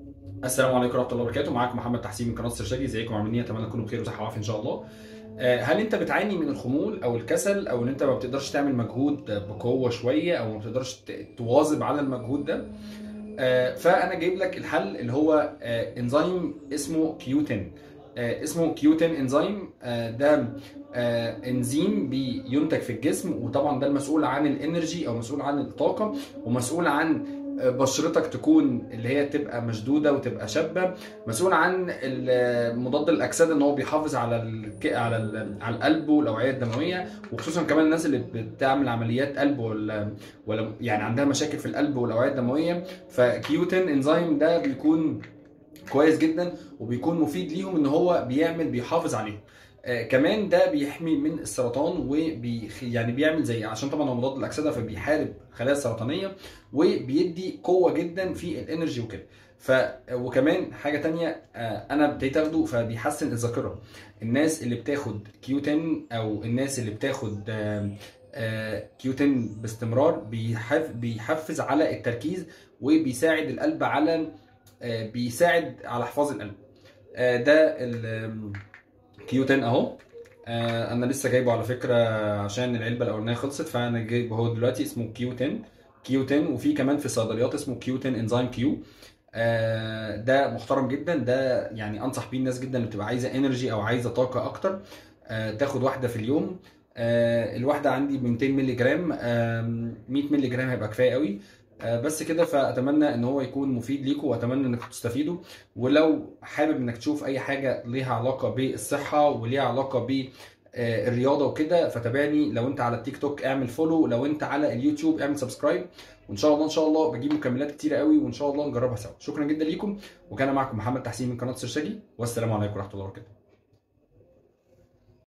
السلام عليكم ورحمه الله وبركاته معاكم محمد تحسين من قناه السرشاجي ازيكم عاملين ايه اتمنى تكونوا بخير وصحه وعافيه ان شاء الله آه، هل انت بتعاني من الخمول او الكسل او ان انت ما بتقدرش تعمل مجهود بقوه شويه او ما بتقدرش ت- تواظب على المجهود ده آه، فانا جايب لك الحل اللي هو آه، انزيم اسمه كيوتين آه، اسمه كيوتين انزيم آه، ده آه، انزيم بينتج في الجسم وطبعا ده المسؤول عن الانرجي او مسؤول عن الطاقه ومسؤول عن آه، بشرتك تكون اللي هي تبقى مشدوده وتبقى شابه مسؤول عن ال- مضاد الاكسده ان هو بيحافظ على الك... على ال... على القلب والاوعيه الدمويه وخصوصا كمان الناس اللي بتعمل عمليات قلب ولا ولا يعني عندها مشاكل في القلب والاوعيه الدمويه فكيوتين انزيم ده بيكون كويس جدا وبيكون مفيد ليهم ان هو بيعمل بيحافظ عليهم آه كمان ده بيحمي من السرطان وبي يعني بيعمل زي عشان طبعا هو مضاد الاكسده فبيحارب الخلايا السرطانيه وبيدي قوه جدا في الانرجي وكده ف وكمان حاجه تانية آه انا ابتديت اخده فبيحسن الذاكره الناس اللي بتاخد كيوتين او الناس اللي بتاخد آه آه كيوتين باستمرار بيحف بيحفز على التركيز وبيساعد القلب على آه، بيساعد على حفاظ القلب آه، ده الكيوتين اهو آه، انا لسه جايبه على فكره عشان العلبه الاولانيه خلصت فانا جايبه هو دلوقتي اسمه كيوتين كيوتين وفي كمان في الصيدليات اسمه كيوتين انزيم كيو آه، ده محترم جدا ده يعني انصح بيه الناس جدا اللي بتبقى عايزه انرجي او عايزه طاقه اكتر آه، تاخد واحده في اليوم آه، الواحده عندي ب 200 مللي جرام آم، 100 مللي جرام هيبقى كفايه قوي آه، بس كده فاتمنى ان هو يكون مفيد ليكم واتمنى انكم تستفيدوا ولو حابب انك تشوف اي حاجه ليها علاقه بالصحه وليها علاقه ب آه، الرياضه وكده فتابعني لو انت على التيك توك اعمل فولو لو انت على اليوتيوب اعمل سبسكرايب وان شاء الله ان شاء الله بجيب مكملات كتيره قوي وان شاء الله نجربها سوا شكرا جدا ليكم وكان معكم محمد تحسين من قناه سرشاجي والسلام عليكم ورحمه الله وبركاته